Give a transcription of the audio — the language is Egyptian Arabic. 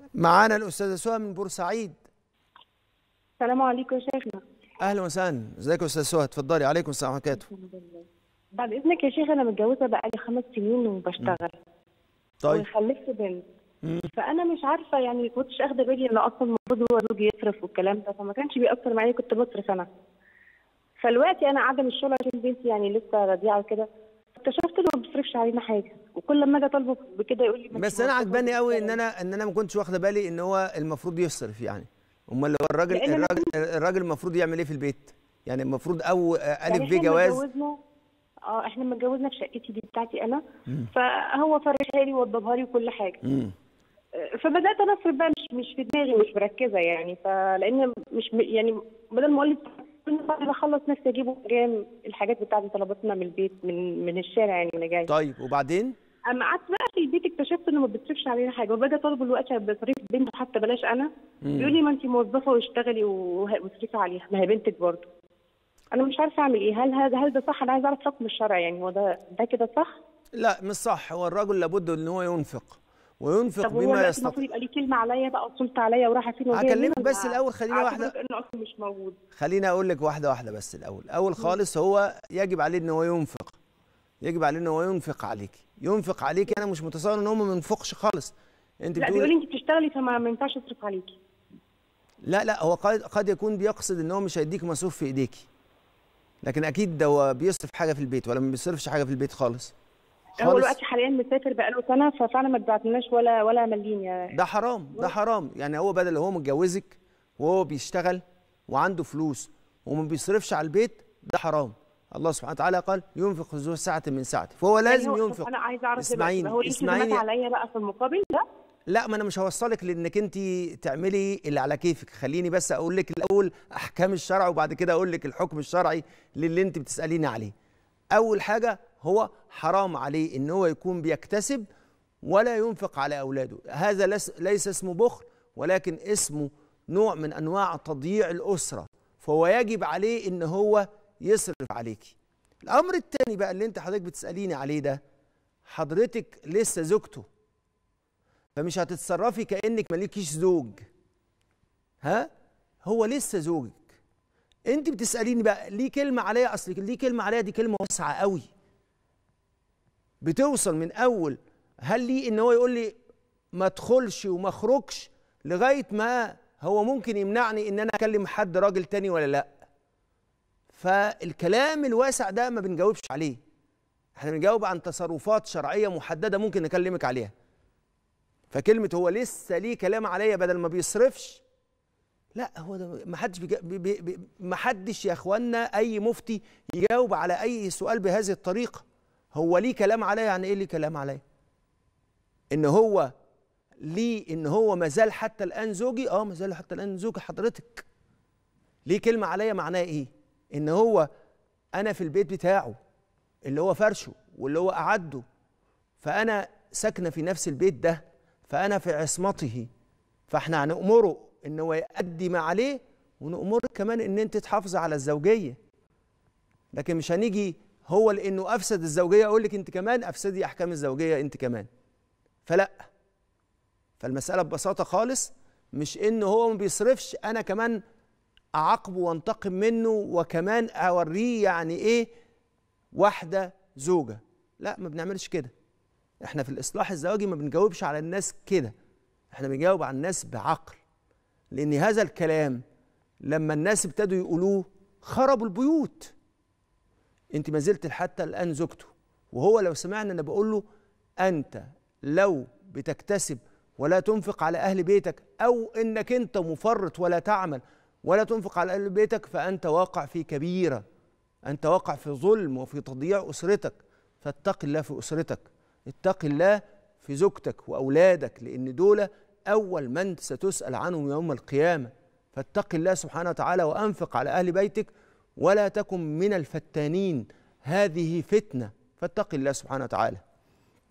معانا الاستاذه سهى من بورسعيد السلام عليكم يا شيخنا اهلا وسهلا ازيك يا استاذ سهى اتفضلي عليكم السلام ورحمه الله وبركاته بعد اذنك يا شيخ انا متجوزه بقالي خمس سنين وبشتغل طيب وخلفت بنت فانا مش عارفه يعني ما كنتش اخده بالي ان اصلا المفروض هو زوجي يصرف والكلام ده فما كانش بيأثر معايا كنت بصرف انا فالوقتي انا قاعده من الشغل عشان بنتي يعني لسه رضيعه وكده اكتشفت انه ما بيصرفش علينا حاجه وكل لما اجي اطالبه بكده يقول لي ما بس انتي انا موظفة عجباني قوي ان وبتشتغلي. انا ان انا ما كنتش واخده بالي ان هو المفروض يصرف يعني امال لو الراجل لأن أنا الراجل الراجل المفروض يعمل ايه في البيت يعني المفروض او يعني الف ب إحنا جواز اتجوزنا اه احنا متجوزنا في شقتي دي بتاعتي انا فهو فرشها لي ووضبها لي وكل حاجه مم. فبدات انا اصرف بقى مش مش في دماغي مش مركزه يعني فلان مش م- يعني بدل ما اقول لك كل بعد ما اخلص نفسي اجيبه جاي الحاجات بتاعتي طلباتنا من البيت من من الشارع يعني وانا جاي طيب وبعدين اما قعدت بقى في البيت اكتشفت انه ما بيصرفش علينا حاجه وباجي اطالبه دلوقتي بصريف بنته حتى بلاش انا بيقول لي ما انت موظفه واشتغلي وه- واصرفي عليها ما هي بنتك برضه انا مش عارفه اعمل ايه هل هذا هل ده صح انا عايزه اعرف حكم الشرع يعني هو ده ده كده صح لا مش صح هو الراجل لابد ان هو ينفق وينفق طب هو بما دلوقتي يستطيع المفروض يبقى ليه كلمه عليا بقى وصلت عليا وراحه فين وجايه هكلمك منين بس ولا الأول، خلينا أعتبره واحدة. كأنه اصلا مش موجود خليني اقول لك واحده واحده بس الاول اول خالص هو يجب عليه ان هو ينفق يجب عليه ان هو ينفق عليكي ينفق عليكي انا مش متصور ان هو ما ينفقش خالص انت لا بيقول بتقولي لي انت بتشتغلي فما ما ينفعش اصرف عليكي لا لا هو قد قد يكون بيقصد ان هو مش هيديك مصروف في ايديكي لكن اكيد ده هو بيصرف حاجه في البيت ولا ما بيصرفش حاجه في البيت خالص هو دلوقتي حاليا مسافر بقاله سنه ففعلا ما اتبعتلناش ولا ولا مليم يا ده حرام ده حرام يعني هو بدل هو متجوزك وهو بيشتغل وعنده فلوس وما بيصرفش على البيت ده حرام الله سبحانه وتعالى قال ينفق ذو سعة من سعته فهو لازم يعني هو- ينفق طب انا عايزه اعرف دلوقتي اسمعيني بقى هو ليه اسمعيني التزامات عليا بقى في المقابل ده لا ما انا مش هوصلك لانك انت تعملي اللي على كيفك خليني بس اقول لك الاول احكام الشرع وبعد كده اقول لك الحكم الشرعي للي انت بتساليني عليه اول حاجه هو حرام عليه ان هو يكون بيكتسب ولا ينفق على اولاده هذا ليس, ليس اسمه بخل ولكن اسمه نوع من انواع تضييع الاسره فهو يجب عليه ان هو يصرف عليكي الامر الثاني بقى اللي انت حضرتك بتساليني عليه ده حضرتك لسه زوجته فمش هتتصرفي كانك مالكيش زوج ها هو لسه زوجك انت بتساليني بقى ليه كلمه عليا اصل ليه كلمه عليا دي كلمه واسعه قوي بتوصل من اول هل ليه ان هو يقول لي ما ادخلش وما اخرجش لغايه ما هو ممكن يمنعني ان انا اكلم حد راجل تاني ولا لا فالكلام الواسع ده ما بنجاوبش عليه احنا بنجاوب عن تصرفات شرعيه محدده ممكن نكلمك عليها فكلمه هو لسه ليه كلام عليا بدل ما بيصرفش لا هو ده ما حدش بيجا... بي... بي... بي... ما حدش يا اخوانا اي مفتي يجاوب على اي سؤال بهذه الطريقه هو ليه كلام عليا يعني ايه ليه كلام عليا ان هو ليه ان هو ما زال حتى الان زوجي اه ما زال حتى الان زوجي حضرتك ليه كلمه عليا معناها ايه ان هو انا في البيت بتاعه اللي هو فرشه واللي هو قعده فانا ساكنه في نفس البيت ده فانا في عصمته فاحنا هنأمره ان هو يأدي ما عليه ونأمرك كمان ان انت تحافظي على الزوجيه لكن مش هنيجي هو لانه افسد الزوجيه اقول لك انت كمان افسدي احكام الزوجيه انت كمان فلا فالمساله ببساطه خالص مش ان هو ما بيصرفش انا كمان اعاقبه وانتقم منه وكمان اوريه يعني ايه واحده زوجه لا ما بنعملش كده احنا في الاصلاح الزواجي ما بنجاوبش على الناس كده احنا بنجاوب على الناس بعقل لان هذا الكلام لما الناس ابتدوا يقولوه خربوا البيوت انت ما زلت حتى الان زوجته وهو لو سمعنا انا بقول له انت لو بتكتسب ولا تنفق على اهل بيتك او انك انت مفرط ولا تعمل ولا تنفق على اهل بيتك فانت واقع في كبيره انت واقع في ظلم وفي تضييع اسرتك فاتق الله في اسرتك اتق الله في زوجتك واولادك لان دول اول من ستسال عنهم يوم القيامه فاتق الله سبحانه وتعالى وانفق على اهل بيتك ولا تكن من الفتانين هذه فتنه فاتق الله سبحانه وتعالى